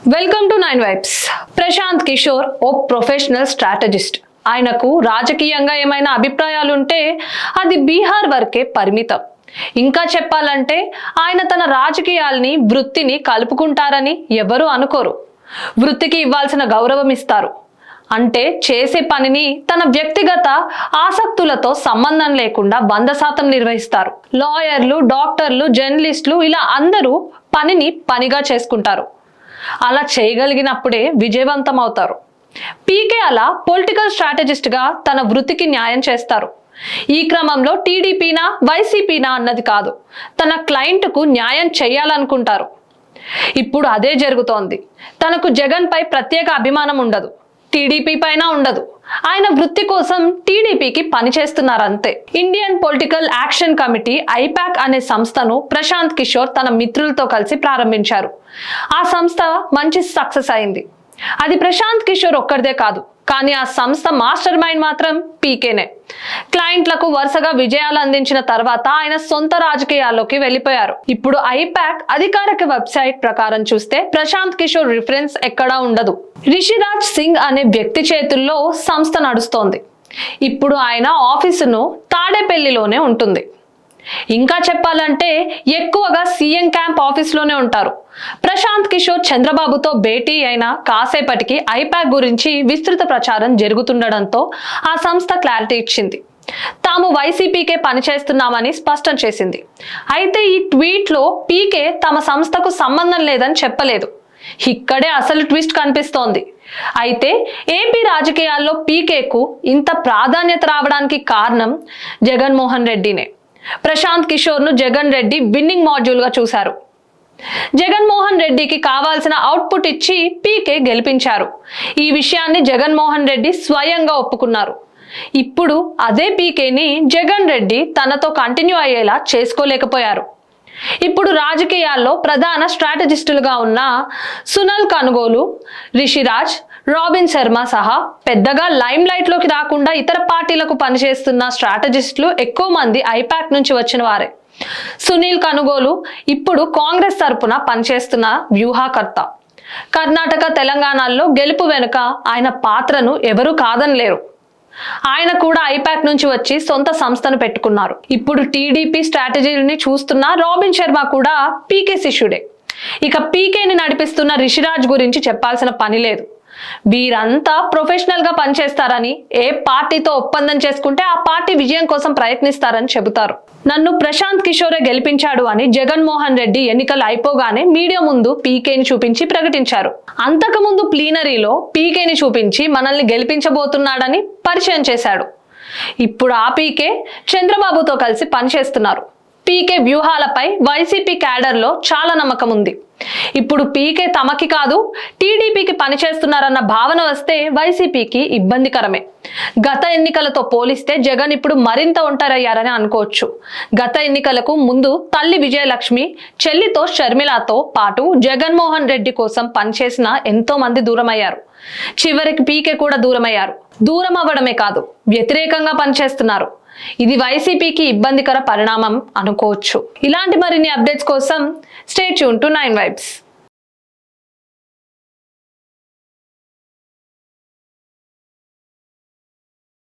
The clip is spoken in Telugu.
welcome to nine vibes Prashant Kishor ఓ ప్రొఫెషనల్ స్ట్రాటజిస్ట్ ఆయనకు రాజకీయంగా ఏమైనా అభిప్రాయాలుంటే అది బీహార్ వరకే పరిమితం ఇంకా చెప్పాలంటే ఆయన తన రాజకీయాల్ని వృత్తిని కలుపుకుంటారని ఎవరూ అనుకోరు వృత్తికి ఇవ్వాల్సిన గౌరవం ఇస్తారు అంటే చేసే పనిని తన వ్యక్తిగత ఆసక్తులతో సంబంధం లేకుండా వంద శాతం నిర్వహిస్తారు లాయర్లు డాక్టర్లు జర్నలిస్టులు ఇలా అందరూ పనిని పనిగా చేసుకుంటారు అలా చేయగలిగినప్పుడే విజయవంతం అవుతారు పీకే అలా పొలిటికల్ స్ట్రాటజిస్ట్ గా తన వృత్తికి న్యాయం చేస్తారు ఈ క్రమంలో టీడీపీనా వైసీపీనా అన్నది కాదు తన క్లయింట్కు న్యాయం చేయాలనుకుంటారు ఇప్పుడు అదే జరుగుతోంది తనకు జగన్ పై ప్రత్యేక అభిమానం ఉండదు టీడీపీ పైన ఉండదు ఆయన వృత్తి కోసం టీడీపీకి పనిచేస్తున్నారంతే Indian political action committee IPAC అనే సంస్థను ప్రశాంత్ కిషోర్ తన మిత్రులతో కలిసి ప్రారంభించారు ఆ సంస్థ మంచి సక్సెస్ అయింది అది ప్రశాంత్ కిషోర్ ఒక్కడిదే కాదు కానీ ఆ సంస్థ మాస్టర్ మైండ్ మాత్రం పీకేనే క్లయింట్లకు వరుసగా విజయాలు అందించిన తర్వాత ఆయన సొంత రాజకీయాల్లోకి వెళ్ళిపోయారు ఇప్పుడు ఐపాక్ అధికారిక వెబ్సైట్ ప్రకారం చూస్తే ప్రశాంత్ కిషోర్ రిఫరెన్స్ ఎక్కడా ఉండదు రిషిరాజ్ సింగ్ అనే వ్యక్తి చేతుల్లో సంస్థ నడుస్తోంది ఇప్పుడు ఆయన ఆఫీసును తాడేపల్లిలోనే ఉంటుంది ఇంకా చెప్పాలంటే ఎక్కువగా సీఎం క్యాంప్ ఆఫీస్లోనే ఉంటారు ప్రశాంత్ కిషోర్ చంద్రబాబుతో భేటీ అయిన కాసేపటికి ఐపాక్ గురించి విస్తృత ప్రచారం జరుగుతుండడంతో ఆ సంస్థ క్లారిటీ ఇచ్చింది తాము వైసీపీకే పనిచేస్తున్నామని స్పష్టం చేసింది అయితే ఈ ట్వీట్లో పీకే తమ సంస్థకు సంబంధం లేదని చెప్పలేదు ఇక్కడే అసలు ట్విస్ట్ కనిపిస్తోంది అయితే ఏపీ రాజకీయాల్లో పీకేకు ఇంత ప్రాధాన్యత రావడానికి కారణం జగన్మోహన్ రెడ్డినే ప్రశాంత్ కిషోర్ ను జగన్ రెడ్డి విన్నింగ్ మాడ్యూల్ గా చూశారు జగన్మోహన్ రెడ్డికి కావాల్సిన అవుట్పుట్ ఇచ్చి పీకే గెలిపించారు ఈ విషయాన్ని జగన్మోహన్ రెడ్డి స్వయంగా ఒప్పుకున్నారు ఇప్పుడు అదే పీకేని జగన్ రెడ్డి తనతో కంటిన్యూ అయ్యేలా చేసుకోలేకపోయారు ఇప్పుడు రాజకీయాల్లో ప్రధాన స్ట్రాటజిస్టులుగా ఉన్న సునల్ కనుగోలు రిషిరాజ్ రాబిన్ శర్మ సహా పెద్దగా లైమ్ లైట్ లోకి రాకుండా ఇతర పార్టీలకు పనిచేస్తున్న స్ట్రాటజిస్టులు ఎక్కువ మంది ఐపాక్ నుంచి వచ్చిన వారే సునీల్ కనుగోలు ఇప్పుడు కాంగ్రెస్ తరపున పనిచేస్తున్న వ్యూహకర్త కర్ణాటక తెలంగాణలో గెలుపు వెనుక ఆయన పాత్రను ఎవరూ కాదనలేరు ఆయన కూడా ఐపాక్ నుంచి వచ్చి సొంత సంస్థను పెట్టుకున్నారు ఇప్పుడు టీడీపీ స్ట్రాటజీని చూస్తున్న రాబిన్ శర్మ కూడా పీకే శిష్యుడే ఇక పీకేని నడిపిస్తున్న రిషిరాజ్ గురించి చెప్పాల్సిన పని లేదు వీరంతా ప్రొఫెషనల్ గా పనిచేస్తారని ఏ పార్టీతో ఒప్పందం చేసుకుంటే ఆ పార్టీ విజయం కోసం ప్రయత్నిస్తారని చెబుతారు నన్ను ప్రశాంత్ కిషోరే గెలిపించాడు అని జగన్మోహన్ రెడ్డి ఎన్నికలు అయిపోగానే మీడియా ముందు పీకేని చూపించి ప్రకటించారు అంతకుముందు ప్లీనరీలో పీకేని చూపించి మనల్ని గెలిపించబోతున్నాడని పరిచయం చేశాడు ఇప్పుడు ఆ పీకే చంద్రబాబుతో కలిసి పనిచేస్తున్నారు పీకే వ్యూహాలపై వైసీపీ క్యాడర్లో చాలా నమ్మకం ఉంది ఇప్పుడు పీకే తమకి కాదు టీడీపీకి పనిచేస్తున్నారన్న భావన వస్తే వైసీపీకి ఇబ్బందికరమే గత ఎన్నికలతో పోలిస్తే జగన్ ఇప్పుడు మరింత ఒంటరయ్యారని అనుకోవచ్చు గత ఎన్నికలకు ముందు తల్లి విజయలక్ష్మి చెల్లితో షర్మిలతో పాటు జగన్మోహన్ రెడ్డి కోసం పనిచేసిన ఎంతో మంది దూరమయ్యారు చివరికి పీకే కూడా దూరమయ్యారు దూరం అవ్వడమే కాదు వ్యతిరేకంగా పనిచేస్తున్నారు ఇది వైసీపీకి ఇబ్బందికర పరిణామం అనుకోవచ్చు ఇలాంటి మరిన్ని అప్డేట్స్ కోసం stay tuned to nine vibes